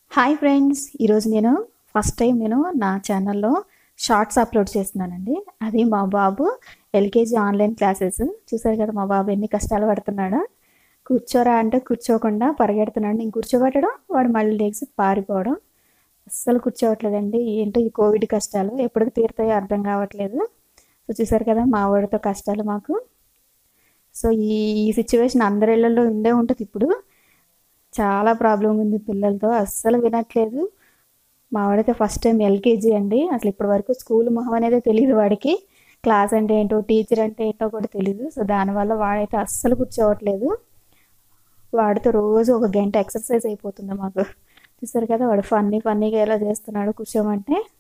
hi friends ఈరోజు నేను first time నేను నా ఛానల్లో షార్ట్స్ అప్లోడ్ చేస్తున్నానండి అది మా బాబు ఎల్కేజీ ఆన్లైన్ క్లాసెస్ చూసారు కదా మా బాబు ఎన్ని కష్టాలు పడుతున్నాడో కూర్చోరా అంటే కూర్చోకుండా పరిగెడుతున్నాడు నేను కూర్చోబెట్టడం వాడు మళ్ళీ లేచి పారిపోవడం అస్సలు కూర్చోవట్లేదండి ఏంటో ఈ కోవిడ్ కష్టాలు ఎప్పటికి తీరుతాయో అర్థం కావట్లేదు సో చూసారు కదా మా వాడితో కష్టాలు మాకు సో ఈ ఈ సిచ్యువేషన్ అందరి ఇళ్ళల్లో ఉండే ఉంటుంది ఇప్పుడు చాలా ప్రాబ్లం ఉంది పిల్లలతో అస్సలు వినట్లేదు మా వాడైతే ఫస్ట్ టైం ఎల్కేజీ అండి అసలు ఇప్పటి వరకు స్కూల్ మొహం అనేది తెలియదు వాడికి క్లాస్ అంటే ఏంటో టీచర్ అంటే ఏంటో కూడా తెలియదు సో దానివల్ల వాడైతే అస్సలు కూర్చోవట్లేదు వాడితో రోజు ఒక గంట ఎక్సర్సైజ్ అయిపోతుంది మాకు చూసారు కదా వాడు ఫన్నీ ఫన్నీగా ఎలా చేస్తున్నాడు కూర్చోమంటే